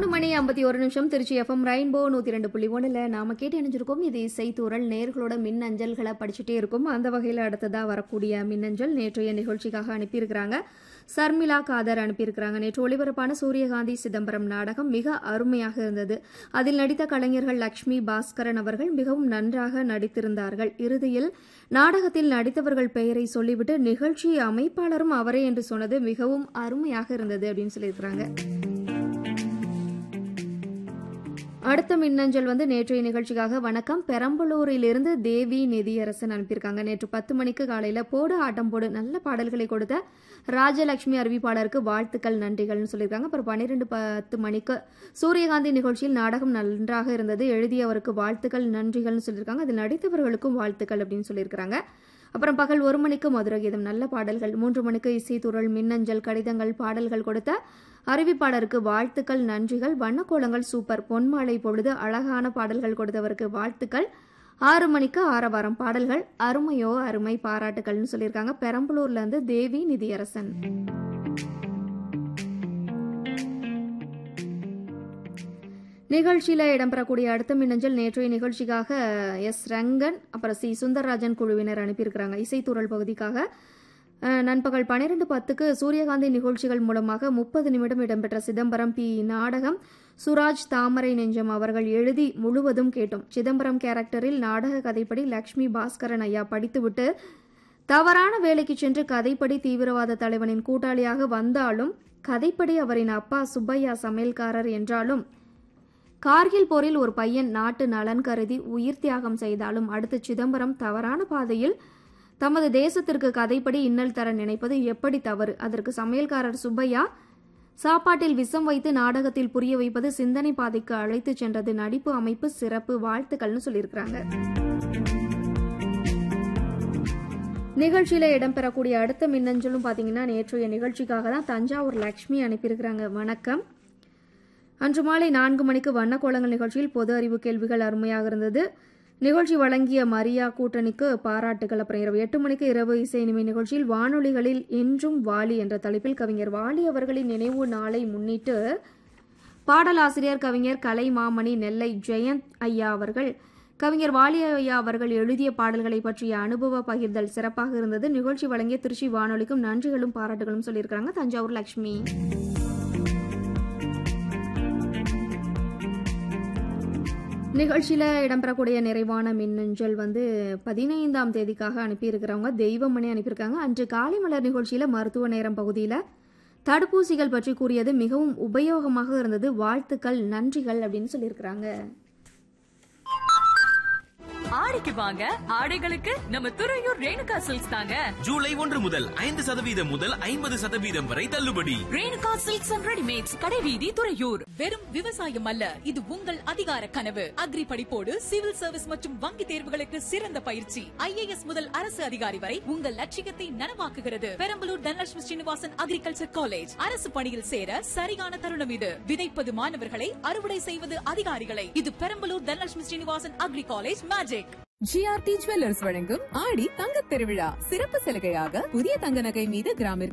மூணு மணி ஐம்பத்தி ஒரு நிமிஷம் திருச்சி எஃப்எம் ரெயின்போ நூத்தி ரெண்டு புள்ளி ஒண்ணுல நாம கேட்டு இணைஞ்சிருக்கோம் இது இசைத்தூரல் நேர்களோட மின்னஞ்சல்களை படிச்சுட்டே இருக்கும் அந்த வகையில அடுத்ததா வரக்கூடிய மின்னஞ்சல் நேற்றைய நிகழ்ச்சிக்காக அனுப்பியிருக்கிறாங்க சர்மிளா காதர் அனுப்பியிருக்கிறாங்க நேற்று ஒளிபரப்பான சூரியகாந்தி சிதம்பரம் நாடகம் மிக அருமையாக இருந்தது அதில் நடித்த கலைஞர்கள் லக்ஷ்மி பாஸ்கரன் அவர்கள் மிகவும் நன்றாக நடித்திருந்தார்கள் இறுதியில் நாடகத்தில் நடித்தவர்கள் பெயரை சொல்லிவிட்டு நிகழ்ச்சி அமைப்பாளரும் அவரே என்று சொன்னது மிகவும் அருமையாக இருந்தது அப்படின்னு சொல்லியிருக்கிறாங்க அடுத்த மின்னஞ்சல் வந்து நேற்றைய நிகழ்ச்சிக்காக வணக்கம் பெரம்பலூரிலிருந்து தேவி நிதியரசன் அனுப்பியிருக்காங்க நேற்று பத்து மணிக்கு காலையில போடு ஆட்டம் போடு நல்ல பாடல்களை கொடுத்த ராஜலட்சுமி அறிவிப்பாளருக்கு வாழ்த்துக்கள் நன்றிகள்னு சொல்லியிருக்காங்க அப்புறம் பன்னிரெண்டு பத்து மணிக்கு சூரியகாந்தி நிகழ்ச்சியில் நாடகம் நன்றாக இருந்தது எழுதியவருக்கு வாழ்த்துக்கள் நன்றிகள்னு சொல்லியிருக்காங்க அதில் நடித்தவர்களுக்கும் வாழ்த்துக்கள் அப்படின்னு சொல்லியிருக்காங்க அப்புறம் பகல் ஒரு மணிக்கு மதுர கீதம் நல்ல பாடல்கள் மூன்று மணிக்கு இசைத்துறள் மின்னஞ்சல் கடிதங்கள் பாடல்கள் கொடுத்த அறிவிப்பாளருக்கு வாழ்த்துக்கள் நன்றிகள் வண்ணக்கோலங்கள் சூப்பர் பொன்மாலை பொழுது அழகான பாடல்கள் கொடுத்தவருக்கு வாழ்த்துக்கள் ஆறு மணிக்கு ஆரவாரம் பாடல்கள் அருமையோ அருமை பாராட்டுகள்னு சொல்லியிருக்காங்க பெரம்பலூர்ல இருந்து தேவி நிதியரசன் நிகழ்ச்சியில இடம்பெறக்கூடிய அடுத்த மின்னஞ்சல் நேற்றைய நிகழ்ச்சிக்காக எஸ் ரங்கன் அப்புறம் சி சுந்தரராஜன் குழுவினர் அனுப்பியிருக்கிறாங்க இசைத்துறல் பகுதிக்காக அஹ், நண்பகல் பன்னிரெண்டு பத்துக்கு சூரியகாந்தி நிகழ்ச்சிகள் மூலமாக முப்பது நிமிடம் இடம்பெற்ற சிதம்பரம் பி நாடகம் சுராஜ் தாமரை நெஞ்சம் அவர்கள் எழுதி முழுவதும் கேட்டோம் சிதம்பரம் கேரக்டரில் நாடக கதைப்படி லக்ஷ்மி பாஸ்கரன் ஐயா படித்துவிட்டு தவறான வேலைக்கு சென்று கதைப்படி தீவிரவாத தலைவனின் கூட்டாளியாக வந்தாலும் கதைப்படி அவரின் அப்பா சுப்பையா சமையல்காரர் என்றாலும் கார்கில் போரில் ஒரு பையன் நாட்டு நலன் கருதி உயிர் தியாகம் செய்தாலும் அடுத்து சிதம்பரம் தவறான பாதையில் தமது தேசத்திற்கு கதைப்படி இன்னல் தர நினைப்பது எப்படி தவறு அதற்கு சமையல்காரர் சுப்பையா சாப்பாட்டில் விஷம் வைத்து நாடகத்தில் புரிய வைப்பது சிந்தனை பாதைக்கு அழைத்து சென்றது நடிப்பு அமைப்பு சிறப்பு வாழ்த்துக்கள்னு சொல்லியிருக்கிறாங்க நிகழ்ச்சியில இடம்பெறக்கூடிய அடுத்த மின்னஞ்சலும் பாத்தீங்கன்னா நேற்றைய நிகழ்ச்சிக்காக தான் தஞ்சாவூர் லக்ஷ்மி அனுப்பியிருக்கிறாங்க வணக்கம் அன்று மாலை நான்கு மணிக்கு வண்ணக்கோலங்கள் நிகழ்ச்சியில் பொது அறிவு கேள்விகள் அருமையாக இருந்தது நிகழ்ச்சி வழங்கிய மரியா கூட்டணிக்கு பாராட்டுகள் அப்புறம் இரவு எட்டு மணிக்கு இரவு இசை இனிமை நிகழ்ச்சியில் வானொலிகளில் என்றும் வாலி என்ற தலைப்பில் கவிஞர் வாலி அவர்களின் நினைவு நாளை முன்னிட்டு பாடலாசிரியர் கவிஞர் கலை மாமணி நெல்லை ஜெயந்த் ஐயா அவர்கள் கவிஞர் வாலி ஐயா அவர்கள் எழுதிய பாடல்களை பற்றிய அனுபவ பகிர்தல் சிறப்பாக இருந்தது நிகழ்ச்சி வழங்கிய திருச்சி வானொலிக்கும் நன்றிகளும் பாராட்டுகளும் சொல்லியிருக்கிறாங்க தஞ்சாவூர் லட்சுமி நிகழ்ச்சியில இடம்பெறக்கூடிய நிறைவான மின்னஞ்சல் வந்து பதினைந்தாம் தேதிக்காக அனுப்பியிருக்கிறவங்க தெய்வமணி அனுப்பியிருக்காங்க அன்று காலை மலர் நிகழ்ச்சியில மருத்துவ நேரம் பகுதியில தடுப்பூசிகள் பற்றி கூறியது மிகவும் உபயோகமாக இருந்தது வாழ்த்துக்கள் நன்றிகள் அப்படின்னு சொல்லியிருக்கிறாங்க ஆடிக்கு வாங்க ஆடைகளுக்கு நம்ம துறையூர் ரேணுகா சில்க்ஸ் தாங்க ஜூலை ஒன்று முதல் ஐந்து சதவீதம் முதல் ஐம்பது சதவீதம் வரை தள்ளுபடி ரேணுகா சில்க்ஸ் அண்ட் ரெடிமேட்ஸ் கடைவீதி துறையூர் வெறும் விவசாயம் அல்ல இது உங்கள் அதிகார கனவு அக்ரி படிப்போடு சிவில் சர்வீஸ் மற்றும் வங்கி தேர்வுகளுக்கு சிறந்த பயிற்சி ஐஏஎஸ் முதல் அரசு அதிகாரி வரை உங்கள் லட்சியத்தை நனவாக்குகிறது பெரம்பலூர் தனலட்சுமி ஸ்ரீனிவாசன் அக்ரிகல்ச்சர் காலேஜ் அரசு பணியில் சேர சரியான தருணம் இது விதைப்பது மாணவர்களை அறுவடை செய்வது அதிகாரிகளை இது Perambalur Dhanalakshmi Srinivasan agri college magic GRT jewellers வழங்கும் ஆடி தங்கத் திருவிழா சிறப்பு சலுகையாக புதிய தங்க நகை மீது கிராமிற்கு